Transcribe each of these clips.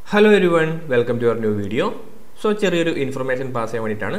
hello everyone welcome to your new video so ചെറിയൊരു information pass ചെയ്യാൻ വേണ്ടിയിട്ടാണ്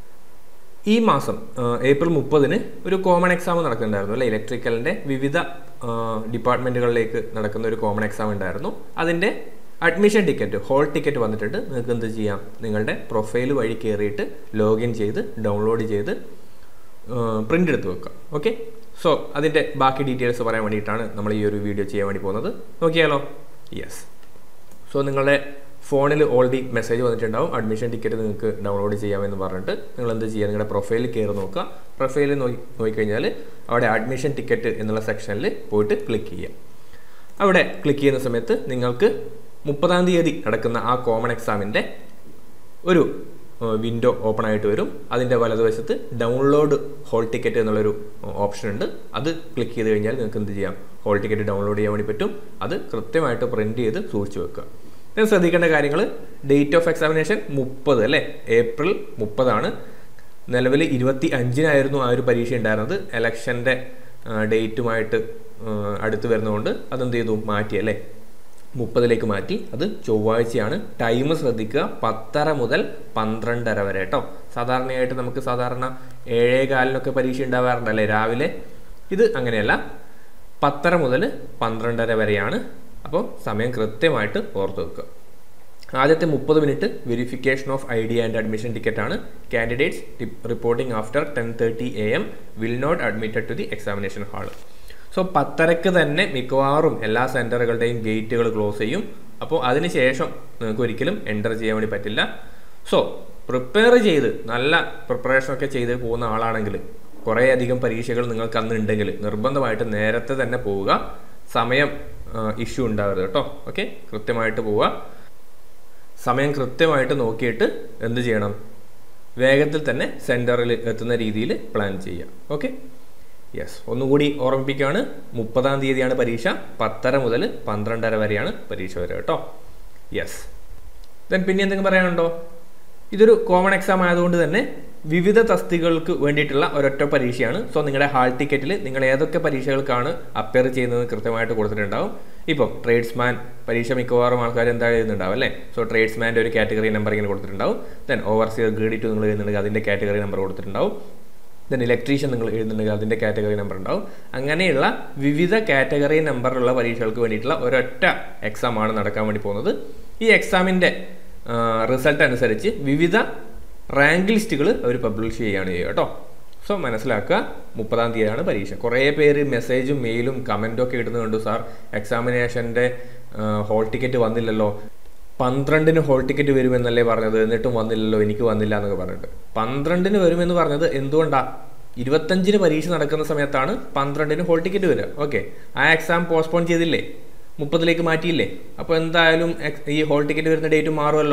ഈ മാസം ആ, ഏപ്രിൽ മുപ്പതിന് ഒരു കോമൺ എക്സാം നടക്കുന്നുണ്ടായിരുന്നു അല്ലേ ഇലക്ട്രിക്കലിൻ്റെ വിവിധ ഡിപ്പാർട്ട്മെൻറ്റുകളിലേക്ക് നടക്കുന്ന ഒരു കോമൺ എക്സാം ഉണ്ടായിരുന്നു അതിൻ്റെ അഡ്മിഷൻ ടിക്കറ്റ് ഹോൾ ടിക്കറ്റ് വന്നിട്ടുണ്ട് നിങ്ങൾക്ക് എന്ത് ചെയ്യാം നിങ്ങളുടെ പ്രൊഫൈൽ വഴി കയറിയിട്ട് ലോഗിൻ ചെയ്ത് ഡൗൺലോഡ് ചെയ്ത് പ്രിൻ്റ് എടുത്ത് വെക്കാം ഓക്കെ സോ അതിൻ്റെ ബാക്കി ഡീറ്റെയിൽസ് പറയാൻ വേണ്ടിയിട്ടാണ് നമ്മൾ ഈ ഒരു വീഡിയോ ചെയ്യാൻ വേണ്ടി പോകുന്നത് നോക്കിയാലോ യെസ് സോ നിങ്ങളുടെ ഫോണിൽ ഓൾറെഡി മെസ്സേജ് വന്നിട്ടുണ്ടാവും അഡ്മിഷൻ ടിക്കറ്റ് നിങ്ങൾക്ക് ഡൗൺലോഡ് ചെയ്യാമെന്ന് പറഞ്ഞിട്ട് നിങ്ങൾ എന്ത് ചെയ്യുക നിങ്ങളുടെ പ്രൊഫൈലിൽ കയറി നോക്കുക പ്രൊഫൈലിൽ നോക്കി നോക്കിക്കഴിഞ്ഞാൽ അവിടെ അഡ്മിഷൻ ടിക്കറ്റ് എന്നുള്ള സെക്ഷനിൽ പോയിട്ട് ക്ലിക്ക് ചെയ്യുക അവിടെ ക്ലിക്ക് ചെയ്യുന്ന സമയത്ത് നിങ്ങൾക്ക് മുപ്പതാം തീയതി നടക്കുന്ന ആ കോമൺ എക്സാമിൻ്റെ ഒരു വിൻഡോ ഓപ്പൺ ആയിട്ട് വരും അതിൻ്റെ വലതുവശത്ത് ഡൗൺലോഡ് ഹോൾ ടിക്കറ്റ് എന്നുള്ളൊരു ഓപ്ഷൻ ഉണ്ട് അത് ക്ലിക്ക് ചെയ്ത് കഴിഞ്ഞാൽ നിങ്ങൾക്ക് എന്ത് ചെയ്യാം ഹോൾ ടിക്കറ്റ് ഡൗൺലോഡ് ചെയ്യാൻ വേണ്ടി പറ്റും അത് കൃത്യമായിട്ട് പ്രിൻറ്റ് ചെയ്ത് സൂക്ഷിച്ചു വെക്കുക ഞാൻ ശ്രദ്ധിക്കേണ്ട കാര്യങ്ങൾ ഡേറ്റ് ഓഫ് എക്സാമിനേഷൻ മുപ്പത് അല്ലേ ഏപ്രിൽ മുപ്പതാണ് നിലവിൽ ഇരുപത്തി അഞ്ചിനായിരുന്നു ആ ഒരു പരീക്ഷ ഉണ്ടായിരുന്നത് എലക്ഷൻ്റെ ഡേറ്റുമായിട്ട് അടുത്ത് വരുന്നതുകൊണ്ട് അതെന്ത് ചെയ്തു മാറ്റി അല്ലേ മുപ്പതിലേക്ക് മാറ്റി അത് ചൊവ്വാഴ്ചയാണ് ടൈം ശ്രദ്ധിക്കുക പത്തര മുതൽ പന്ത്രണ്ടര വരെ കേട്ടോ സാധാരണയായിട്ട് നമുക്ക് സാധാരണ ഏഴേ കാലിനൊക്കെ പരീക്ഷ ഉണ്ടാവാറുണ്ട് അല്ലേ രാവിലെ ഇത് അങ്ങനെയല്ല പത്തര മുതൽ പന്ത്രണ്ടര വരെയാണ് അപ്പോൾ സമയം കൃത്യമായിട്ട് ഓർത്ത് വെക്കുക ആദ്യത്തെ മുപ്പത് minute verification of I D and admission ticket ആണ് candidates reporting after ten thirty A M will not admitted to the examination hall so പത്തരക്ക് തന്നെ മിക്കവാറും എല്ലാ സെൻറ്ററുകളുടെയും ഗേറ്റുകൾ ക്ലോസ് ചെയ്യും അപ്പോൾ അതിനുശേഷം നിങ്ങൾക്ക് ഒരിക്കലും എൻ്റർ ചെയ്യാൻ വേണ്ടി പറ്റില്ല സോ പ്രിപ്പയർ ചെയ്ത് നല്ല പ്രിപ്പറേഷനൊക്കെ ചെയ്ത് പോകുന്ന ആളാണെങ്കിൽ കുറേയധികം പരീക്ഷകൾ നിങ്ങൾക്ക് അന്ന് ഉണ്ടെങ്കിൽ നിർബന്ധമായിട്ട് നേരത്തെ തന്നെ പോവുക സമയം ഇഷ്യൂ ഉണ്ടാവരുത് കേട്ടോ ഓക്കെ കൃത്യമായിട്ട് പോവുക സമയം കൃത്യമായിട്ട് നോക്കിയിട്ട് എന്ത് ചെയ്യണം വേഗത്തിൽ തന്നെ സെൻറ്ററിൽ എത്തുന്ന രീതിയിൽ പ്ലാൻ ചെയ്യുക ഓക്കെ യെസ് ഒന്നുകൂടി ഓർമ്മിപ്പിക്കുകയാണ് മുപ്പതാം തീയതിയാണ് പരീക്ഷ പത്തര മുതൽ പന്ത്രണ്ടര വരെയാണ് പരീക്ഷ വരെ കേട്ടോ യെസ് ദെൻ പിന്നെ എന്തെങ്കിലും പറയാനുണ്ടോ ഇതൊരു കോമൺ എക്സാം ആയതുകൊണ്ട് തന്നെ വിവിധ തസ്തികൾക്ക് വേണ്ടിയിട്ടുള്ള ഒരൊറ്റ പരീക്ഷയാണ് സോ നിങ്ങളുടെ ഹാൾ ടിക്കറ്റിൽ നിങ്ങൾ ഏതൊക്കെ പരീക്ഷകൾക്കാണ് അപ്പിയർ ചെയ്യുന്നത് കൃത്യമായിട്ട് കൊടുത്തിട്ടുണ്ടാവും ഇപ്പം ട്രേഡ്സ്മാൻ പരീക്ഷ മിക്കവാറും ആൾക്കാർ എന്താ എഴുതുന്നുണ്ടാവും അല്ലേ സോ ട്രേഡ്സ്മാൻ്റെ ഒരു കാറ്റഗറി നമ്പർ ഇങ്ങനെ കൊടുത്തിട്ടുണ്ടാവും ദെൻ ഓവർസിയർ ഗ്രേഡ് ടു നിങ്ങൾ എഴുതുന്നുണ്ടെങ്കിൽ അതിൻ്റെ കാറ്റഗറി നമ്പർ കൊടുത്തിട്ടുണ്ടാവും ദെൻ ഇലക്ട്രീഷ്യൻ നിങ്ങൾ എഴുതുന്നുണ്ടെങ്കിൽ അതിൻ്റെ കാറ്റഗറി നമ്പർ ഉണ്ടാവും അങ്ങനെയുള്ള വിവിധ കാറ്റഗറി നമ്പറുള്ള പരീക്ഷകൾക്ക് വേണ്ടിയിട്ടുള്ള ഒരൊറ്റ എക്സാമാണ് നടക്കാൻ വേണ്ടി പോകുന്നത് ഈ എക്സാമിൻ്റെ റിസൾട്ട് അനുസരിച്ച് വിവിധ റാങ്ക് ലിസ്റ്റുകൾ അവർ പബ്ലിഷ് ചെയ്യുകയാണ് ചെയ്യുക കേട്ടോ സോ മനസ്സിലാക്കുക മുപ്പതാം തീയതിയാണ് പരീക്ഷ കുറേ പേര് മെസ്സേജും മെയിലും കമൻറ്റും ഒക്കെ ഇടുന്നത് കണ്ടു സാർ എക്സാമിനേഷൻ്റെ ഹോൾ ടിക്കറ്റ് വന്നില്ലല്ലോ പന്ത്രണ്ടിന് ഹോൾ ടിക്കറ്റ് വരുമെന്നല്ലേ പറഞ്ഞത് എന്നിട്ടും വന്നില്ലല്ലോ എനിക്ക് വന്നില്ല എന്നൊക്കെ പറഞ്ഞിട്ട് പന്ത്രണ്ടിന് വരുമെന്ന് പറഞ്ഞത് എന്തുകൊണ്ടാ ഇരുപത്തഞ്ചിന് പരീക്ഷ നടക്കുന്ന സമയത്താണ് പന്ത്രണ്ടിന് ഹോൾ ടിക്കറ്റ് വരിക ഓക്കെ ആ എക്സാം പോസ്റ്റ്പോൺ ചെയ്തില്ലേ മുപ്പതിലേക്ക് മാറ്റിയില്ലേ അപ്പോൾ എന്തായാലും ഈ ഹോൾ ടിക്കറ്റ് വരുന്ന ഡേറ്റ് മാറുമല്ലോ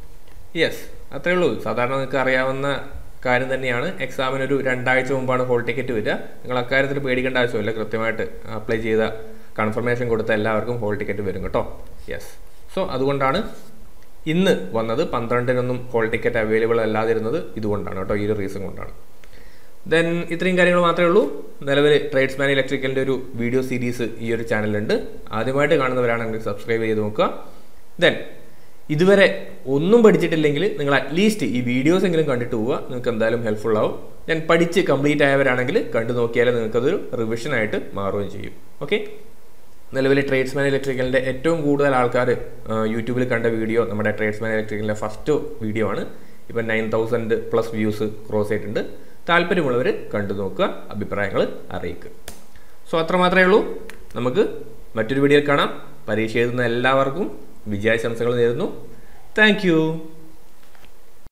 യെസ് അത്രേ ഉള്ളൂ സാധാരണ നിങ്ങൾക്ക് അറിയാവുന്ന കാര്യം തന്നെയാണ് എക്സാമിന് ഒരു രണ്ടാഴ്ച മുമ്പാണ് ഹോൾ ടിക്കറ്റ് വരിക നിങ്ങൾ അക്കാര്യത്തിൽ പേടിക്കേണ്ട ആവശ്യമില്ല കൃത്യമായിട്ട് അപ്ലൈ ചെയ്ത കൺഫർമേഷൻ കൊടുത്ത എല്ലാവർക്കും ഹോൾ ടിക്കറ്റ് വരും കേട്ടോ യെസ് സോ അതുകൊണ്ടാണ് ഇന്ന് വന്നത് പന്ത്രണ്ടിനൊന്നും ഹോൾ ടിക്കറ്റ് അവൈലബിൾ അല്ലാതിരുന്നത് ഇതുകൊണ്ടാണ് കേട്ടോ ഈ ഒരു റീസൺ കൊണ്ടാണ് ദെൻ ഇത്രയും കാര്യങ്ങൾ മാത്രമേ ഉള്ളൂ നിലവിൽ ട്രേഡ്സ്മാൻ ഇലക്ട്രിക്കലിൻ്റെ ഒരു വീഡിയോ സീരീസ് ഈ ഒരു ചാനലിലുണ്ട് ആദ്യമായിട്ട് കാണുന്നവരാണെങ്കിൽ സബ്സ്ക്രൈബ് ചെയ്ത് നോക്കുക ദെൻ ഇതുവരെ ഒന്നും പഠിച്ചിട്ടില്ലെങ്കിൽ നിങ്ങൾ അറ്റ്ലീസ്റ്റ് ഈ വീഡിയോസ് എങ്കിലും കണ്ടിട്ട് പോവുക നിങ്ങൾക്ക് എന്തായാലും ഹെൽപ്ഫുൾ ആവും ഞാൻ പഠിച്ച് കംപ്ലീറ്റ് ആയവരാണെങ്കിൽ കണ്ടു നോക്കിയാൽ നിങ്ങൾക്കതൊരു റിവിഷനായിട്ട് മാറുകയും ചെയ്യും ഓക്കെ നിലവിൽ ട്രേഡ്സ്മാൻ ഇലക്ട്രിക്കലിൻ്റെ ഏറ്റവും കൂടുതൽ ആൾക്കാർ യൂട്യൂബിൽ കണ്ട വീഡിയോ നമ്മുടെ ട്രേഡ്സ്മാൻ ഇലക്ട്രിക്കലിൻ്റെ ഫസ്റ്റ് വീഡിയോ ആണ് ഇപ്പം nine thousand plus views cross ആയിട്ടുണ്ട് താല്പര്യമുള്ളവർ കണ്ടു നോക്കുക അഭിപ്രായങ്ങൾ അറിയിക്കുക സോ അത്ര മാത്രമേ ഉള്ളൂ നമുക്ക് മറ്റൊരു വീഡിയോയിൽ കാണാം പരീക്ഷ എഴുതുന്ന എല്ലാവർക്കും വിജയാശംസകൾ നേരുന്നു താങ്ക്